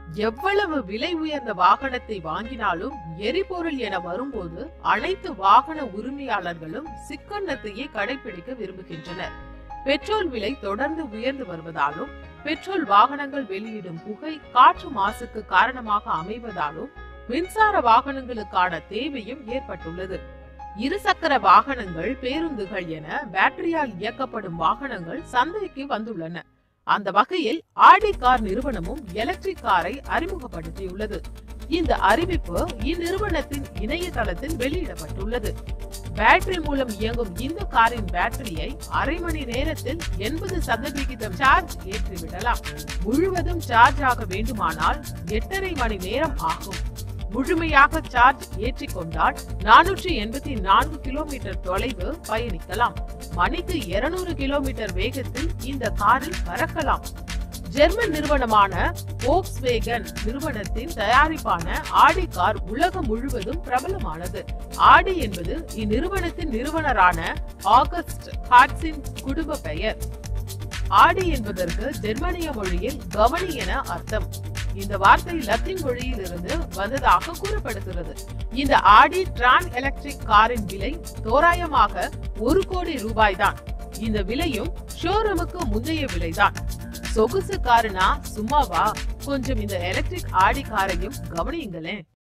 எவ்வளவு விலை உயர்ந்த வாகனத்தை வாங்கினாலும் எரிபொருள் என வரும்போது அனைத்து வாகன உரிமையாளர்களும் சிக்கனத்தையே கடைபிடிக்க விரும்புகின்றனர் பெட்ரோல் விலை தொடர்ந்து உயர்ந்து வருவதாலும் பெட்ரோல் வாகனங்கள் வெளியிடும் புகை காற்று மாசுக்கு காரணமாக அமைவதாலும் மின்சார வாகனங்களுக்கான தேவையும் ஏற்பட்டுள்ளது இருசக்கர வாகனங்கள் பேருந்துகள் என பேட்டரியால் இயக்கப்படும் வாகனங்கள் சந்தைக்கு வந்துள்ளன அந்த வகையில் ஆடி கார் நிறுவனமும் எலக்ட்ரிக் காரை அறிமுகப்படுத்தியுள்ளது இந்த அறிவிப்பு இந்நிறுவனத்தின் இணையதளத்தில் வெளியிடப்பட்டுள்ளது பேட்டரி மூலம் இயங்கும் இந்த காரின் பேட்டரியை அரை மணி நேரத்தில் எண்பது சதவிகிதம் சார்ஜ் ஏற்றிவிடலாம் முழுவதும் சார்ஜ் ஆக வேண்டுமானால் எட்டரை மணி நேரம் ஆகும் முழுமையாக சார்ஜ் ஏற்றிக்கொண்டால் நானூற்றி எண்பத்தி நான்கு கிலோமீட்டர் தொலைவு பயணிக்கலாம் மணிக்கு இருநூறு கிலோமீட்டர் வேகத்தில் இந்த காரில் பறக்கலாம் ஜெர்மன் நிறுவனமான Volkswagen நிறுவனத்தின் தயாரிப்பான ஆடி கார் உலகம் முழுவதும் பிரபலமானது ஆடி என்பது இந்நிறுவனத்தின் நிறுவனரான ஆகஸ்ட் ஹாட்ஸின் குடும்ப பெயர் ஆடி என்பதற்கு ஜெர்மனிய மொழியில் கவனி என அர்த்தம் இந்த வார்த்தை லத்தீன் மொழியில் இருந்து வந்ததாக கூறப்படுகிறது இந்த ஆடி டிரான் எலக்ட்ரிக் காரின் விலை தோராயமாக ஒரு கோடி ரூபாய் தான் இந்த விலையும் ஷோரூமுக்கு முந்தைய விலைதான் சொகுசு காருனா சும்மாவா கொஞ்சம் இந்த எலக்ட்ரிக் ஆடி காரையும் கவனியுங்களேன்